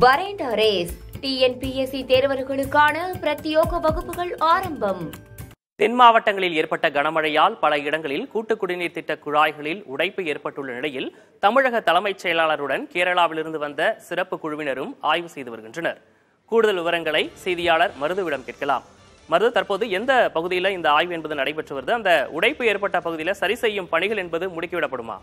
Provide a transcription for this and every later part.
வரேண்ட Race TNPSC தேர்வர்களுக்கான பிரத்யோக வகுப்புகள் ஆரம்பம் தென் மாவட்டங்களில் ஏற்பட்ட கனமழையால் பல இடங்களில் கூட்டு குடிநீர் திட்ட குழாய்களில் உடைப்பு ஏற்பட்டுள்ள நிலையில் தமிழக தலைமைச் செயலாளருடன் கேரளாவிலிருந்து வந்த சிறப்பு குழுவினரும் ஆய்வு செய்து வருகின்றனர் கூடுதல் விவரங்களை செய்தியாளர் மருதுவிடம் கேட்கலாம் மருது தற்போது எந்த பகுதியில் இந்த ஆய்வு என்பது நடைபெற்று வருது அந்த உடைப்பு ஏற்பட்ட பகுதியில் சரி செய்யும் பணிகள் என்பது முடுக்கிவிடப்படுமா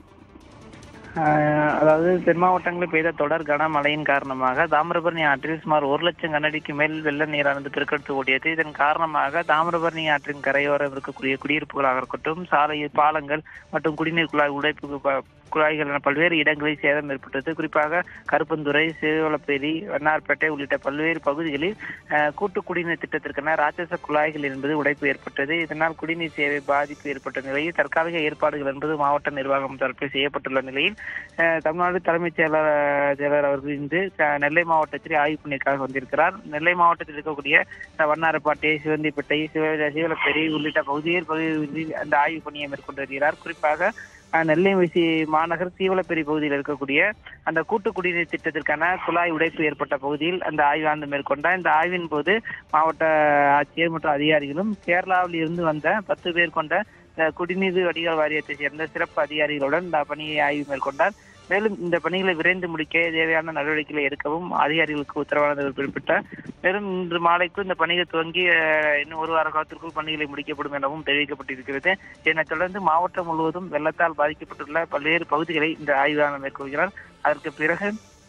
ஆஹ் அதாவது தென் மாவட்டங்களில் பெய்த தொடர் கனமழையின் காரணமாக தாமிரபரணி ஆற்றில் சுமார் ஒரு லட்சம் கனஅடிக்கு மேல் வெள்ள நீரானது பெருக்கெடுத்து ஓடியது இதன் காரணமாக தாமிரபரணி ஆற்றின் கரையோரம் இருக்கக்கூடிய குடியிருப்புகளாக இருக்கட்டும் சாலை பாலங்கள் மற்றும் குடிநீர் குழாய் உடைப்பு ப- குழாய்கள் என பல்வேறு இடங்களில் சேதம் ஏற்பட்டது குறிப்பாக கருப்பந்துறை சிறுவலப்பேரி வண்ணார்பேட்டை உள்ளிட்ட பல்வேறு பகுதிகளில் ஆஹ், கூட்டு குடிநீர் திட்டத்திற்கான ராட்சச குழாய்கள் என்பது உடைப்பு ஏற்பட்டது இதனால் குடிநீர் சேவை பாதிப்பு ஏற்பட்ட நிலையில் தற்காலிக ஏற்பாடுகள் என்பது மாவட்ட நிர்வாகம் தரப்பில் செய்யப்பட்டுள்ள நிலையில் அஹ், தமிழ்நாடு தலைமைச் செயலர் செயலர் அவர்கள் இன்று க- நெல்லை மாவட்டத்தில் ஆய்வு பணிக்காக வந்திருக்கிறார் நெல்லை மாவட்டத்தில் இருக்கக்கூடிய அஹ், வண்ணாரப்பேட்டை சிவந்திப்பேட்டை சிவ சிவலப்பேரி உள்ளிட்ட பகுதியில் பகுதிகளில் அந்த ஆய்வு பணியை மேற்கொண்டு வருகிறார் குறிப்பாக அஹ், நெல்லை விசி மாநகர் சீவலப்பேரி பகுதியில் இருக்கக்கூடிய அந்த கூட்டு குடிநீர் திட்டத்திற்கான குழாய் உடைப்பு ஏற்பட்ட பகுதியில் அந்த ஆய்வானது மேற்கொண்டார் இந்த ஆய்வின் போது மாவட்ட ஆட்சியர் மற்றும் அதிகாரிகளும் கேரளாவில் இருந்து வந்த பத்து பேர் கொண்ட அஹ், குடிநீர் வடிகால் வாரியத்தை சேர்ந்த சிறப்பு அதிகாரிகளுடன் இந்த பணியை ஆய்வு மேற்கொண்டார் மேலும் இந்த பணிகளை விரைந்து முடிக்க தேவையான நடவடிக்கைகளை எடுக்கவும் அதிகாரிகளுக்கு உத்தரவானது குறிப்பிட்டார் மேலும் இன்று மாலைக்குள் இந்த பணிகள் துவங்கி அஹ், இன்னும் ஒரு வார காலத்திற்குள் பணிகளை முடிக்கப்படும் எனவும் தெரிவிக்கப்பட்டிருக்கிறது இதனைத் தொடர்ந்து மாவட்டம் முழுவதும் வெள்ளத்தால் பாதிக்கப்பட்டுள்ள பல்வேறு பகுதிகளை இந்த ஆய்வாளர் மேற்கொள்கிறார் அதற்கு பிறகு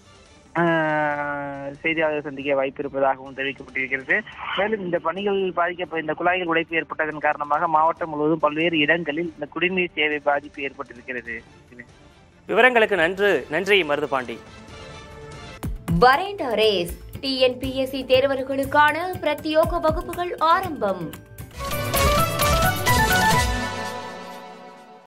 ஆஹ், செய்தியாளர் சந்திக்க வாய்ப்பு இருப்பதாகவும் தெரிவிக்கப்பட்டிருக்கிறது மேலும் இந்த பணிகள் பாதிக்க இந்த குழாய்கள் உடைப்பு ஏற்பட்டதன் காரணமாக மாவட்டம் முழுவதும் பல்வேறு இடங்களில் இந்த குடிநீர் சேவை பாதிப்பு ஏற்பட்டிருக்கிறது விவரங்களுக்கு நன்று நன்றி Marudhu Pandi Veranda Race TNPSC தேர்வர்களுக்கான பிரத்யோக வகுப்புகள் ஆரம்பம்